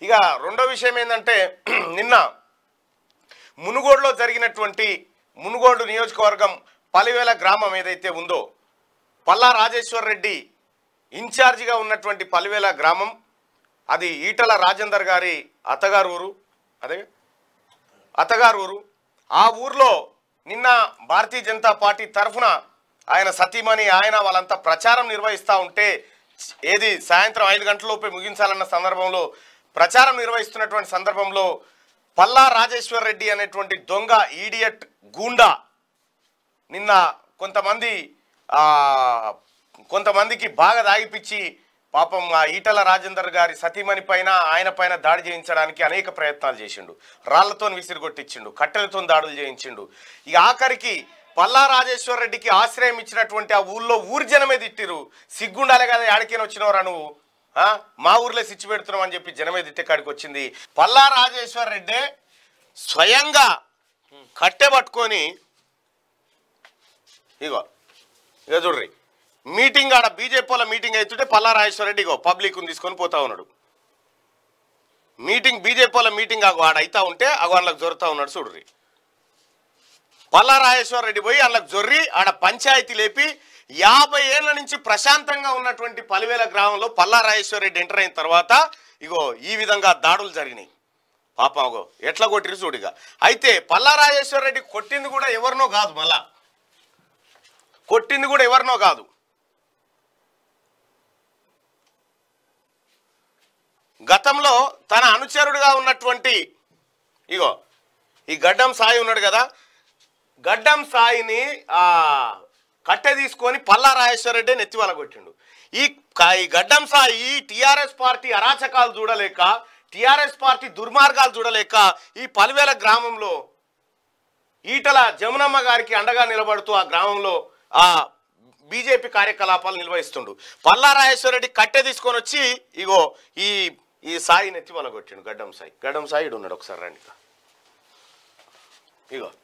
ఇక రెండో విషయం ఏంటంటే నిన్న మునుగోడులో జరిగినటువంటి మునుగోడు నియోజకవర్గం పలివేల గ్రామం ఏదైతే ఉందో పల్లా రాజేశ్వర్ రెడ్డి ఇన్ఛార్జిగా ఉన్నటువంటి పలివేల గ్రామం అది ఈటల రాజేందర్ గారి అత్తగారు ఊరు అదే అత్తగారు ఊరు ఆ ఊర్లో నిన్న భారతీయ జనతా పార్టీ తరఫున ఆయన సతీమణి ఆయన వాళ్ళంతా ప్రచారం నిర్వహిస్తూ ఉంటే ఏది సాయంత్రం ఐదు గంటలలోపే ముగించాలన్న సందర్భంలో ప్రచారం నిర్వహిస్తున్నటువంటి సందర్భంలో పల్లా రాజేశ్వర్ రెడ్డి అనేటువంటి దొంగ ఈడియట్ గూండా నిన్న కొంతమంది ఆ, కొంతమందికి బాగా దాగిపిచ్చి పాపం ఆ ఈటల రాజేందర్ గారి సతీమణి పైన ఆయన పైన దాడి చేయించడానికి అనేక ప్రయత్నాలు చేసిండు రాళ్లతో విసిరిగొట్టించిండు కట్టెలతో దాడులు చేయించిండు ఇక ఆఖరికి పల్లా రాజేశ్వర్ రెడ్డికి ఆశ్రయం ఇచ్చినటువంటి ఆ ఊళ్ళో ఊరి జనమే తిట్టిరు సిగ్గుండాలే కదా యాడికైనా వచ్చినవరా నువ్వు ఆ? మా ఊర్లో సిచ్చి పెడుతున్నావు అని చెప్పి జనమే తిట్టే కాడికి వచ్చింది పల్లా రాజేశ్వర్ రెడ్డి స్వయంగా కట్టె పట్టుకొని ఇగో ఇక చూడ్రి మీటింగ్ ఆడ బీజేపీ వాళ్ళ మీటింగ్ అవుతుంటే పల్లా రాజేశ్వర రెడ్డి ఇగో పబ్లిక్ తీసుకొని పోతా ఉన్నాడు మీటింగ్ బీజేపీ వాళ్ళ మీటింగ్ అగో ఆడ అవుతా ఉంటే అగో అందులోకి జొరుతా ఉన్నాడు చూడ్రి పల్లా రాజేశ్వర రెడ్డి పోయి అందులోకి జొర్రి ఆడ పంచాయతీ లేపి యాభై ఏళ్ల నుంచి ప్రశాంతంగా ఉన్నటువంటి పలివేల గ్రామంలో పల్లా రాజేశ్వర రెడ్డి ఎంటర్ అయిన తర్వాత ఇగో ఈ విధంగా దాడులు జరిగినాయి పాపం అగో ఎట్లా కొట్టిరు చూడిగా అయితే పల్లా రాజేశ్వర రెడ్డి కొట్టింది కూడా ఎవరినో కాదు మళ్ళా కొట్టింది కూడా ఎవరినో కాదు గతంలో తన అనుచరుడుగా ఉన్నటువంటి ఇగో ఈ గడ్డం సాయి ఉన్నాడు కదా గడ్డం సాయిని ఆ కట్టె తీసుకొని పల్లా రాజేశ్వర రెడ్డి నెత్తివాల కొట్టిండు ఈ క- ఈ గడ్డం సాయి టిఆర్ఎస్ పార్టీ అరాచకాలు చూడలేక టిఆర్ఎస్ పార్టీ దుర్మార్గాలు చూడలేక ఈ పలివేల గ్రామంలో ఈటల జమునమ్మ గారికి అండగా నిలబడుతూ ఆ గ్రామంలో ఆ బీజేపీ కార్యకలాపాలు నిర్వహిస్తుండు పల్లా రెడ్డి కట్టె తీసుకొని వచ్చి ఇగో ఈ ఈ సాయి నెత్తి వల కొట్టిండు గడ్డం సాయి గడ్డం సాయి ఈడు ఉన్నాడు ఒకసారి రండి ఇక. ఇగో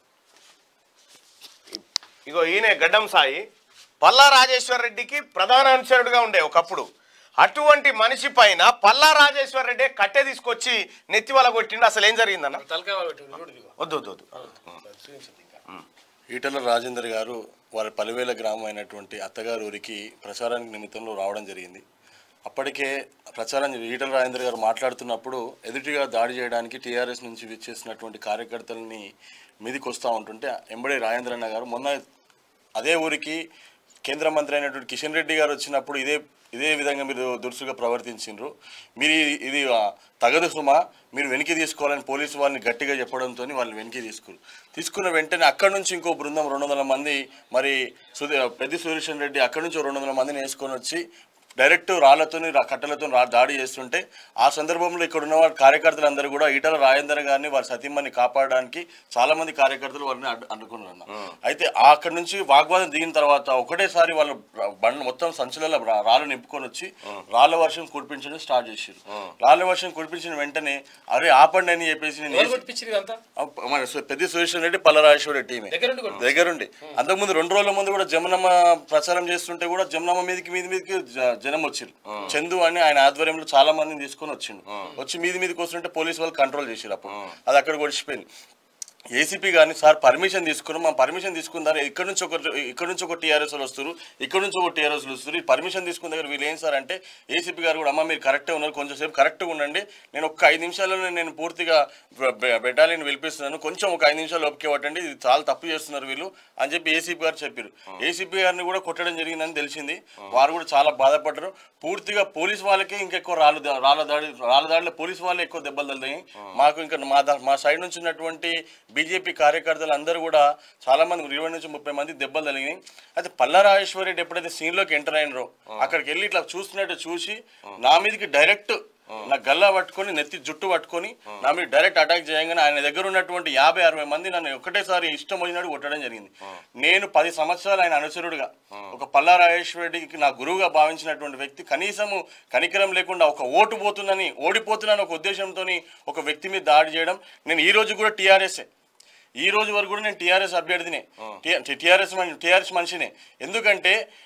ఇ- ఇగో ఈయనే గడ్డం సాయి పల్లా రాజేశ్వర్ రెడ్డికి ప్రధాన అనుచరుడుగా ఉండే ఒకప్పుడు అటువంటి మనిషి పైన పల్లా రాజేశ్వర్ రెడ్డి కట్టె తీసుకొచ్చి నెత్తి వల కొట్టిండు అసలు ఏం జరిగిందన్న తలకాయ వాళ్ళు పెట్టి చూడు ఇదిగో. వద్దు వద్దు వద్దు చూపించండి ఇంకా. ఈటల రాజేందర్ గారు వారి పలివేల గ్రామం అయినటువంటి అత్తగారు ఊరికి ప్రచారానికి నిమిత్తంలో రావడం జరిగింది అప్పటికే ప్రచారం ఈటల రాజేందర్ గారు మాట్లాడుతున్నప్పుడు ఎదుటిగా దాడి చేయడానికి టీఆర్ఎస్ నుంచి విచ్చేసినటువంటి కార్యకర్తలని మీదికి వస్తూ ఉంటుంటే ఎంబడే రాజేంద్ర అన్న గారు మొన్న అదే ఊరికి కేంద్ర మంత్రి అయినటువంటి కిషన్ రెడ్డి గారు వచ్చినప్పుడు ఇదే ఇదే విధంగా మీరు దురుసుగా ప్రవర్తించిండ్రు మీరు ఇది- ఇది ఆ, తగదు సుమా మీరు వెనక్కి తీసుకోవాలని పోలీసు వాళ్ళని గట్టిగా చెప్పడంతో వాళ్ళు వెనక్కి తీసుకురు తీసుకున్న వెంటనే అక్కడి నుంచి ఇంకో బృందం రెండు వందల మంది మరి సుధీ పెద్ద సురేషన్ రెడ్డి అక్కడి నుంచి రెండు వందల మందిని వేసుకొని వచ్చి డైరెక్ట్ రాళ్లతోని రా- కట్టెలతో రా దాడి చేస్తుంటే ఆ సందర్భంలో ఇక్కడ ఉన్న వారి కార్యకర్తలందరూ కూడా ఈటల రాజేందర్ గారిని వారి సతీమ్మని కాపాడడానికి చాలా మంది కార్యకర్తలు వారిని అడ్డు అడ్డుకున్నారు అయితే అక్కడి నుంచి వాగ్వాదం దిగిన తర్వాత ఒకటేసారి వాళ్ళు ర- బండ్లు మొత్తం సంచులలో రా- రాళ్ళు నింపుకొని వచ్చి రాళ్ళ వర్షం కురిపించడం స్టార్ట్ చేసారు రాళ్ళ వర్షం కురిపించిన వెంటనే అరే ఆపండి అని చెప్పేసి నేను ఎవరు కొట్టిపించారు ఇదంతా అప్ప- మన సు- పెద్ద సురేశ్వర రెడ్డి పల్లరాజేశ్వర రెడ్డి టీమే దగ్గరుండి కొట్టు. దగ్గరుండి అంతకుముందు రెండు రోజుల ముందు కూడా జమునమ్మ ప్రచారం చేస్తుంటే కూడా జమునమ్మ మీదకి మీది మీదకి జ- జనం వచ్చిరు చందు అని ఆయన ఆధ్వర్యంలో చాలా మందిని తీసుకొని వచ్చిండు వచ్చి మీది మీదకి వస్తుంటే పోలీసు వాళ్ళు కంట్రోల్ చేసిరు అప్పుడు అది అక్కడ గడిచిపోయింది ఏసీపీ గారిని సార్ పర్మిషన్ తీసుకుని మా పర్మిషన్ తీసుకున్నారు ఇక్కడ నుంచి ఒక ఇక్కడ నుంచి ఒక టీఆర్ఎస్ వస్తారు ఇక్కడ నుంచి ఒక టీఆర్ఎస్ వస్తారు ఈ పర్మిషన్ తీసుకున్న దగ్గర వీళ్ళు ఏం సార్ అంటే ఏసీపీ గారు కూడా అమ్మ మీరు కరెక్టే ఉన్నారు కొంచెం సేపు కరెక్ట్గా ఉండండి నేను ఒక ఐదు నిమిషాల్లో నేను పూర్తిగా బెటాలియన్ పిలిపిస్తున్నాను కొంచెం ఒక ఐదు నిమిషాలు ఓపిక పట్టండి ఇది చాలా తప్పు చేస్తున్నారు వీళ్ళు అని చెప్పి ఏసీపీ గారు చెప్పారు ఏసీపీ గారిని కూడా కొట్టడం జరిగిందని తెలిసింది వారు కూడా చాలా బాధపడ్డారు పూర్తిగా పోలీస్ వాళ్ళకి ఇంకెక్కువ రాళ్ళు దా- రాళ్ళ దాడి రాళ్ళ దాడిలో పోలీస్ వాళ్ళే ఎక్కువ దెబ్బలు తగిలాయి మాకు ఇంకా మా దా- మా సైడ్ నుంచి ఉన్నటువంటి బీజేపీ కార్యకర్తలు అందరూ కూడా చాలా మంది ఇరవై నుంచి ముప్పై మంది దెబ్బలు తగిలినాయి అయితే పల్లారాజేశ్వర రెడ్డి ఎప్పుడైతే సీన్ లోకి ఎంటర్ అయినరో అక్కడికి వెళ్ళి ఇట్లా చూస్తున్నట్టు చూసి నా మీదకి డైరెక్ట్ నా గల్లా పట్టుకొని నెత్తి జుట్టు పట్టుకొని నా మీద డైరెక్ట్ అటాక్ చేయగానే ఆయన దగ్గర ఉన్నటువంటి యాభై అరవై మంది నన్ను ఒకటేసారి ఇష్టం వచ్చినట్టు కొట్టడం జరిగింది నేను పది సంవత్సరాలు ఆయన అనుచరుడుగా ఒక పల్లా రెడ్డికి నా గురువుగా భావించినటువంటి వ్యక్తి కనీసము కనికరం లేకుండా ఒక ఓటు పోతుందని ఓడిపోతున్నాను ఒక ఉద్దేశంతో ఒక వ్యక్తి మీద దాడి చేయడం నేను ఈ రోజు కూడా టీఆర్ఎస్ఏ ఈ రోజు వరకు కూడా నేను టీఆర్ఎస్ అభ్యర్థినే టీఆర్ఎస్ టీఆర్ఎస్ మనిషినే ఎందుకంటే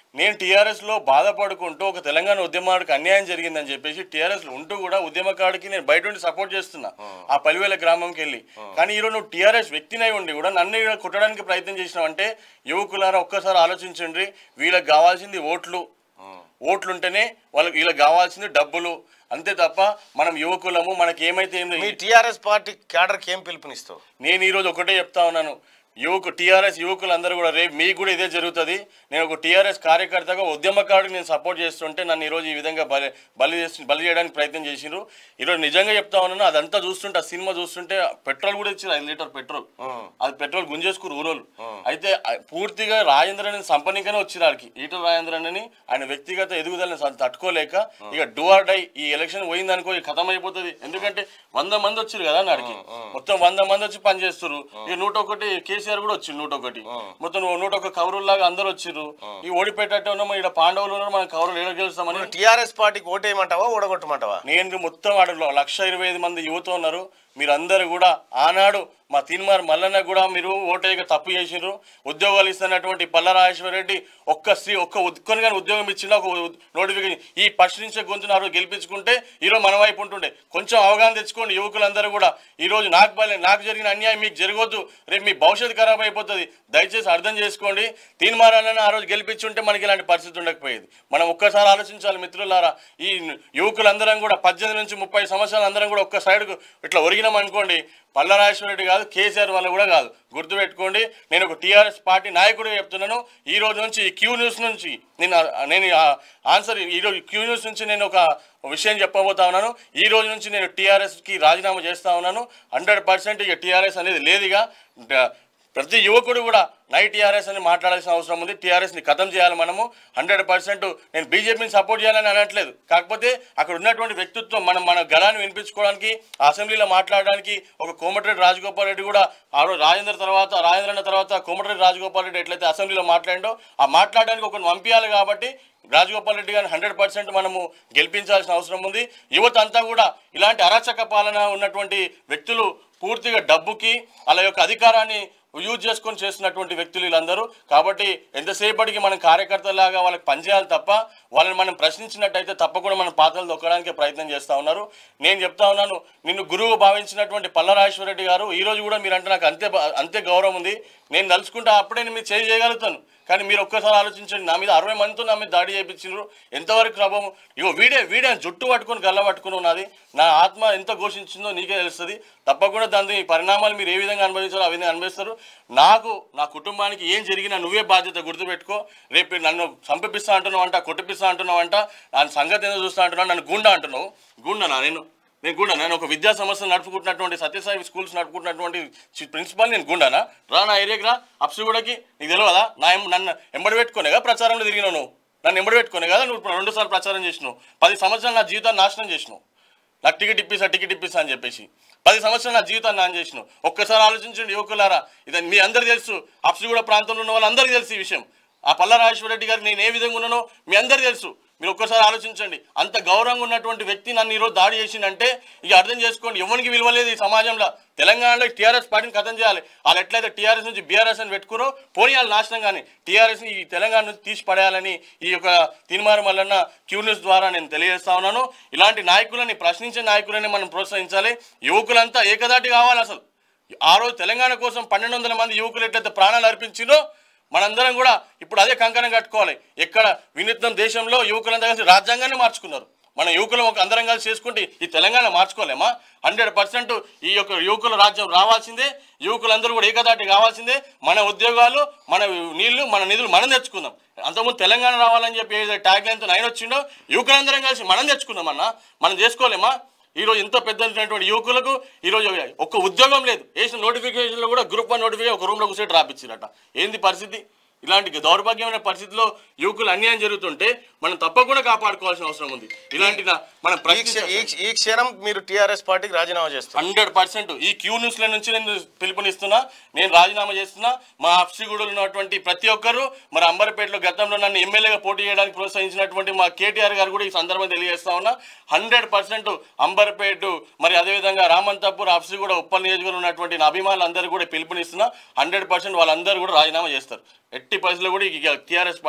నేను టీఆర్ఎస్ లో బాధపడుకుంటూ ఒక తెలంగాణ ఉద్యమానికి అన్యాయం జరిగిందని చెప్పేసి టీఆర్ఎస్ లో ఉంటూ కూడా ఉద్యమకాడికి నేను బయట ఉండి సపోర్ట్ చేస్తున్నా ఆ పలివేల గ్రామంకి వెళ్ళి కానీ ఈరోజు నువ్వు టీఆర్ఎస్ వ్యక్తినై ఉండి కూడా నన్ను ఈడ కొట్టడానికి ప్రయత్నం చేసినావంటే యువకులారా ఒక్కసారి ఆలోచించండి వీళ్ళకి కావాల్సింది ఓట్లు ఓట్లుంటేనే వాళ్ళకి వీళ్ళకి కావాల్సింది డబ్బులు అంతే తప్ప మనం యువకులము మనకి ఏమైతే ఏం మీ టీఆర్ఎస్ పార్టీ క్యాడర్కి ఏం పిలుపునిస్తావు నేను ఈరోజు ఒకటే చెప్తా ఉన్నాను యువకు టీఆర్ఎస్ యువకులందరూ కూడా రేపు మీకు కూడా ఇదే జరుగుతుంది నేను ఒక టీఆర్ఎస్ కార్యకర్తగా ఉద్యమకారుడికి నేను సపోర్ట్ చేస్తుంటే నన్ను ఈరోజు ఈ విధంగా బలి బలి చేసి బలి చేయడానికి ప్రయత్నం చేసిండ్రు ఈరోజు నిజంగా చెప్తా ఉన్నాను అదంతా చూస్తుంటే ఆ సినిమా చూస్తుంటే పెట్రోల్ కూడా ఇచ్చారు ఐదు లీటర్ పెట్రోల్ అది పెట్రోల్ గుంజేసుకురు ఊరోళ్ళు అయితే ఆ పూర్తిగా రాజేంద్రని సంపనికనే వచ్చిన వాడికి ఈటల రాజేంద్రని ఆయన వ్యక్తిగత ఎదుగుదలని స- తట్టుకోలేక ఇక డూ ఆర్ డై ఈ ఎలక్షన్ పోయిందనుకో ఇక ఖతం అయిపోతుంది ఎందుకంటే వంద మంది వచ్చారు కదా నాడికి మొత్తం వంద మంది వచ్చి పనిచేస్తారు ఇక నూట ఒకటి కేసీఆర్ కూడా వచ్చిండు నూట ఒకటి మొత్తం నూట ఒక కౌరుల్లాగా అందరు వచ్చిర్రు ఈ ఓడిపోయేటట్టు ఉన్నాము ఇక్కడ పాండవులు ఉన్నారు మనం కౌరులు ఏడ గెలుస్తామని టీఆర్ఎస్ పార్టీకి ఓటేయమంటావా ఓడగొట్టమంటావా నేను మొత్తం ఆడలో లక్ష ఇరవై ఐదు మంది యువత ఉన్నారు మీరందరూ కూడా ఆనాడు మా తీన్మార్ మల్లన్న కూడా మీరు ఓటేయక తప్పు చేసిండ్రు ఉద్యోగాలు ఇస్తున్నటువంటి పల్లరాజేశ్వర రెడ్డి ఒక్క స్త్రీ ఒక్క ఉద్కొని కానీ ఉద్యోగం ఇచ్చిన ఒక నోటిఫికేషన్ ఈ ప్రశ్నించే గొంతు నాడు గెలిపించుకుంటే ఈరోజు మన వైపు ఉంటుండే కొంచెం అవగాహన తెచ్చుకోండి యువకులందరూ కూడా ఈరోజు నాకు బలే నాకు జరిగిన అన్యాయం మీకు జరగొద్దు రేపు మీ భవిష్యత్తు ఖరాబ్ అయిపోతుంది దయచేసి అర్థం చేసుకోండి తీన్మారాలను ఆ రోజు గెలిపించుంటే మనకి ఇలాంటి పరిస్థితి ఉండకపోయేది మనం ఒక్కసారి ఆలోచించాలి మిత్రులారా ఈ యువకులందరం కూడా పద్దెనిమిది నుంచి ముప్పై సంవత్సరాలు అందరం కూడా ఒక్క సైడ్కు ఇట్లా ఒరిగినాం అనుకోండి పల్లరాజేశ్వర రెడ్డి కాదు కేసీఆర్ వల్ల కూడా కాదు గుర్తుపెట్టుకోండి నేను ఒక టీఆర్ఎస్ పార్టీ నాయకుడిగా చెప్తున్నాను ఈ రోజు నుంచి ఈ క్యూ న్యూస్ నుంచి నేను నేను ఆ ఆన్సర్ ఈ రోజు క్యూ న్యూస్ నుంచి నేను ఒక విషయం చెప్పబోతా ఉన్నాను ఈ రోజు నుంచి నేను టీఆర్ఎస్కి రాజీనామా చేస్తా ఉన్నాను హండ్రెడ్ పర్సెంట్ ఇక టీఆర్ఎస్ అనేది లేదుగా డ- ప్రతి యువకుడు కూడా నై టీఆర్ఎస్ అని మాట్లాడాల్సిన అవసరం ఉంది టీఆర్ఎస్ని ఖతం చేయాలి మనము హండ్రెడ్ పర్సెంట్ నేను బీజేపీని సపోర్ట్ చేయాలని అనట్లేదు కాకపోతే అక్కడ ఉన్నటువంటి వ్యక్తిత్వం మనం మన గళాన్ని వినిపించుకోవడానికి అసెంబ్లీలో మాట్లాడడానికి ఒక కోమటిరెడ్డి రాజగోపాల్ రెడ్డి కూడా ఆ రోజు రాజేంద్ర తర్వాత రాజేంద్ర అన్న తర్వాత కోమటిరెడ్డి రాజగోపాల్ రెడ్డి ఎట్లయితే అసెంబ్లీలో మాట్లాడిండో ఆ మాట్లాడడానికి ఒకరిని పంపించాలి కాబట్టి రాజగోపాల్ రెడ్డి గారిని హండ్రెడ్ పర్సెంట్ మనము గెలిపించాల్సిన అవసరం ఉంది యువత అంతా కూడా ఇలాంటి అరాచక పాలన ఉన్నటువంటి వ్యక్తులు పూర్తిగా డబ్బుకి వాళ్ళ యొక్క అధికారాన్ని యూజ్ చేసుకొని చేస్తున్నటువంటి వ్యక్తులు వీళ్ళందరూ కాబట్టి ఎంతసేపటికి మనం కార్యకర్తలాగా వాళ్ళకి పనిచేయాలి తప్ప వాళ్ళని మనం ప్రశ్నించినట్టయితే తప్పకుండా మన పాత్రలు దొక్కడానికి ప్రయత్నం చేస్తూ ఉన్నారు నేను చెప్తా ఉన్నాను నిన్ను గురువు భావించినటువంటి పల్లరాజేశ్వర రెడ్డి గారు ఈ రోజు కూడా మీరు అంటే నాకు అంతే బ- అంతే గౌరవం ఉంది నేను తలుచుకుంటే అప్పుడే నేను మీరు చేయి చేయగలుగుతాను కానీ మీరు ఒక్కసారి ఆలోచించండి నా మీద అరవై మందితో నా మీద దాడి చేయించారు ఎంతవరకు ప్రభావం ఇగో వీడే వీడే జుట్టు పట్టుకొని గల్ల పట్టుకుని ఉన్నది నా ఆత్మ ఎంత ఘోషించిందో నీకే తెలుస్తుంది తప్పకుండా దాని పరిణామాలు మీరు ఏ విధంగా అనుభవించారో ఆ విధంగా అనుభవిస్తారు నాకు నా కుటుంబానికి ఏం జరిగినా నువ్వే బాధ్యత గుర్తుపెట్టుకో రేపు నన్ను సంపిస్తా అంటున్నావు అంట కొట్టిపిస్తా అంటున్నావు అంట దాని సంగతి ఏదో చూస్తా అంటున్నావు నన్ను గుండా అంటున్నావు గుండనా నేను నేను గుండా నేను ఒక విద్యా సంస్థలు నడుపుకుంటున్నటువంటి సత్యసాయి స్కూల్స్ నడుపుకుంటున్నటువంటి చి- ప్రిన్సిపాల్ నేను గుండానా రా నా ఏరియాకి రా అప్సిగూడకి నీకు తెలియదా నా ఎం- నన్ను ఎంబడి పెట్టుకునేగా ప్రచారంలో తిరిగినావు నువ్వు నన్ను ఎంబడి పెట్టుకునే కదా నువ్వు రెండు సార్లు ప్రచారం చేసినావు పది సంవత్సరాలు నా జీవితాన్ని నాశనం చేసినావు నాకు టికెట్ ఇప్పిస్తా టికెట్ ఇప్పిస్తా అని చెప్పేసి పది సంవత్సరాలు నా జీవితాన్ని నాన్ చేసినావు ఒక్కసారి ఆలోచించండి యువకులారా ఇది మీ అందరికీ తెలుసు అప్సిగూడ ప్రాంతంలో ఉన్న వాళ్ళందరికీ తెలుసు ఈ విషయం ఆ పల్లరాజేశ్వర రెడ్డి గారికి నేను ఏ విధంగా ఉన్నానో మీ అందరికీ తెలుసు మీరు ఒక్కసారి ఆలోచించండి అంత గౌరవంగా ఉన్నటువంటి వ్యక్తి నన్ను ఈరోజు దాడి చేసిందంటే ఇక అర్థం చేసుకోండి ఎవరికి విలువలేదు ఈ సమాజంలో తెలంగాణలో టీఆర్ఎస్ పార్టీని ఖతం చేయాలి వాళ్ళు ఎట్లయితే టీఆర్ఎస్ నుంచి బీఆర్ఎస్ అని పెట్టుకురో పోనీ వాళ్ళు నాశనం కానీ టీఆర్ఎస్ ఈ తెలంగాణ నుంచి తీసి పడేయాలని ఈ యొక్క తీర్మానం వలన క్యూ న్యూస్ ద్వారా నేను తెలియజేస్తా ఉన్నాను ఇలాంటి నాయకులని ప్రశ్నించే నాయకులని మనం ప్రోత్సహించాలి యువకులంతా ఏకదాటి కావాలి అసలు ఆ రోజు తెలంగాణ కోసం పన్నెండు వందల మంది యువకులు ఎట్లయితే ప్రాణాలు అర్పించిందో మనందరం కూడా ఇప్పుడు అదే కంకణం కట్టుకోవాలి ఎక్కడ వినూత్నం దేశంలో యువకులంతా కలిసి రాజ్యాంగాన్ని మార్చుకున్నారు మన యువకులు ఒక అందరం కలిసి చేసుకుంటే ఈ తెలంగాణ మార్చుకోలేమా హండ్రెడ్ పర్సెంట్ ఈ యొక్క యువకుల రాజ్యం రావాల్సిందే యువకులందరూ కూడా ఏకదాటి కావాల్సిందే మన ఉద్యోగాలు మన నీళ్లు మన నిధులు మనం తెచ్చుకుందాం అంతకుముందు తెలంగాణ రావాలని చెప్పి ఏదైతే ట్యాగ్ లైన్తో ఆయన వచ్చిండో యువకులందరం కలిసి మనం తెచ్చుకుందాం అన్న మనం చేసుకోలేమా ఈరోజు ఇంత పెద్ద అయినటువంటి యువకులకు ఈరోజు ఒక్క ఉద్యోగం లేదు వేసిన నోటిఫికేషన్లో కూడా గ్రూప్ వన్ నోటిఫికేషన్ ఒక రూమ్లో కూర్చొని రాపిచ్చిరట ఏంది పరిస్థితి ఇలాంటి దౌర్భాగ్యమైన పరిస్థితిలో యువకులు అన్యాయం జరుగుతుంటే మనం తప్పకుండా కాపాడుకోవాల్సిన అవసరం ఉంది ఇలాంటి నా- మనం ఈ క్ష- ప్రశ్నించాలి ఈ క్ష- ఈ క్షణం మీరు టీఆర్ఎస్ పార్టీకి రాజీనామా చేస్తారు హండ్రెడ్ పర్సెంట్ ఈ క్యూ న్యూస్ల నుంచి నేను పిలుపునిస్తున్నా నేను రాజీనామా చేస్తున్నా మా అఫ్సిగూడలో ఉన్నటువంటి ప్రతి ఒక్కరు మరి అంబర్పేటలో గతంలో నన్ను ఎమ్మెల్యేగా పోటీ చేయడానికి ప్రోత్సహించినటువంటి మా కేటీఆర్ గారు కూడా ఈ సందర్భంగా తెలియజేస్తా ఉన్నా హండ్రెడ్ పర్సెంట్ అంబర్పేట మరి అదేవిధంగా రామంతపూర్ అఫ్సిగూడ ఉప్పల్ నియోజకవర్గంలో ఉన్నటువంటి నా అభిమానులందరూ కూడా పిలుపునిస్తున్నా హండ్రెడ్ పర్సెంట్ వాళ్ళందరూ కూడా రాజీనామా చేస్తారు ఎట్టి పరిస్థితుల్లో కూడా ఈ టీఆర్ఎస్ పార్టీలో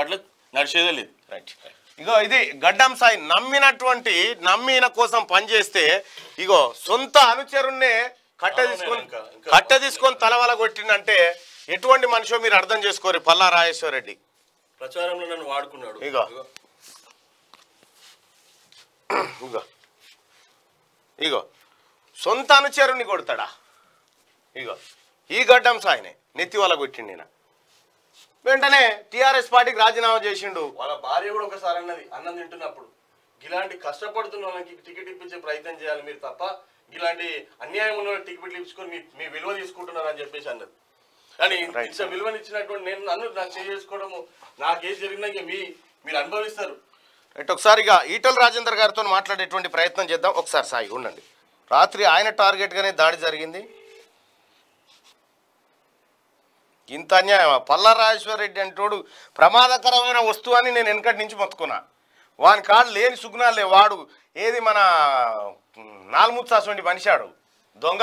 నడిచేదే లేదు రైట్ ఇగో ఇది గడ్డం సాయి నమ్మినటువంటి నమ్మిన కోసం పనిచేస్తే ఇగో సొంత అనుచరుణ్ణే కట్ట అవును, తీసుకొని ఇంకా- ఇంకా- కట్ట తీసుకొని తలవల కొట్టిందంటే ఎటువంటి మనిషో మీరు అర్థం చేసుకోరు పల్లా రాజేశ్వర రెడ్డి ప్రచారంలో నన్ను వాడుకున్నాడు ఇగో. ఇగో ఇగో సొంత అనుచరుణ్ణి కొడతాడా ఇగో ఈ గడ్డం సాయినే నెత్తి వల్ల కొట్టిండి ఈయన. వెంటనే టిఆర్ఎస్ పార్టీకి రాజీనామా చేసిండు వాళ్ళ భార్య కూడా ఒకసారి అన్నది అన్నం తింటున్నప్పుడు ఇలాంటి కష్టపడుతున్న వాళ్ళకి టికెట్ ఇప్పించే ప్రయత్నం చేయాలి మీరు తప్ప ఇలాంటి అన్యాయం ఉన్న వాళ్ళకి టికెట్లు ఇప్పించుకొని మీ మీ విలువ తీసుకుంటున్నారు అని చెప్పేసి అన్నది కానీ Right. ఇంత విలువనిచ్చినటువంటి నేను నన్ను నాకు చేసుకోవడము నాకేం జరిగినా ఇక మీ మీరు అనుభవిస్తారు రైట్ ఒకసారి ఇక ఈటల రాజేందర్ గారితో మాట్లాడేటువంటి ప్రయత్నం చేద్దాం ఒకసారి సాయి ఉండండి రాత్రి ఆయన టార్గెట్గానే దాడి జరిగింది ఇంత అన్యాయం పల్లా రాజేశ్వర రెడ్డి అంటోడు ప్రమాదకరమైన వస్తువు అని నేను వెనకటి నుంచి మొత్తుకున్నా వాని కాడు లేని సుగుణాలే వాడు ఏది మన నాలుముత్సాసండి మనిషాడు దొంగ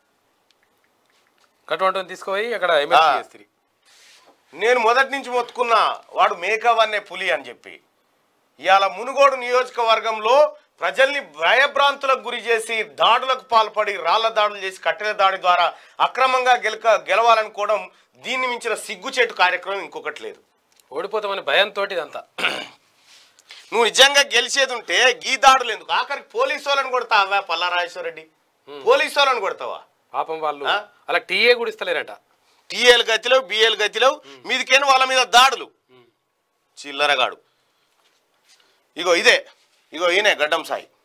కటువంటి తీసుకుపోయి అక్కడ ఎమ్మెల్సీ ఆ. చేస్తారు నేను మొదటి నుంచి మొత్తుకున్నా వాడు మేకవన్నే పులి అని చెప్పి ఇవాళ మునుగోడు నియోజకవర్గంలో ప్రజల్ని భయభ్రాంతులకు గురి చేసి దాడులకు పాల్పడి రాళ్ల దాడులు చేసి కట్టెల దాడి ద్వారా అక్రమంగా గెలక గెలవాలనుకోవడం దీన్ని మించిన సిగ్గుచేటు కార్యక్రమం ఇంకొకటి లేదు ఓడిపోతామని భయంతో ఇదంతా నువ్వు నిజంగా గెలిచేది ఉంటే గీ దాడులు ఎందుకు ఆఖరికి పోలీసు వాళ్ళని కొడతావా పల్లారాజేశ్వర రెడ్డి పోలీసు వాళ్ళని కొడతావా పాపం వాళ్ళు ఆ? అలా టీఏ కూడా ఇస్తలేరట టీఏలు గతిలో బిఏలు గతిలో మీదికేను వాళ్ళ మీద దాడులు చిల్లరగాడు ఇగో ఇదే ఇగో ఈయనే గడ్డం సాయి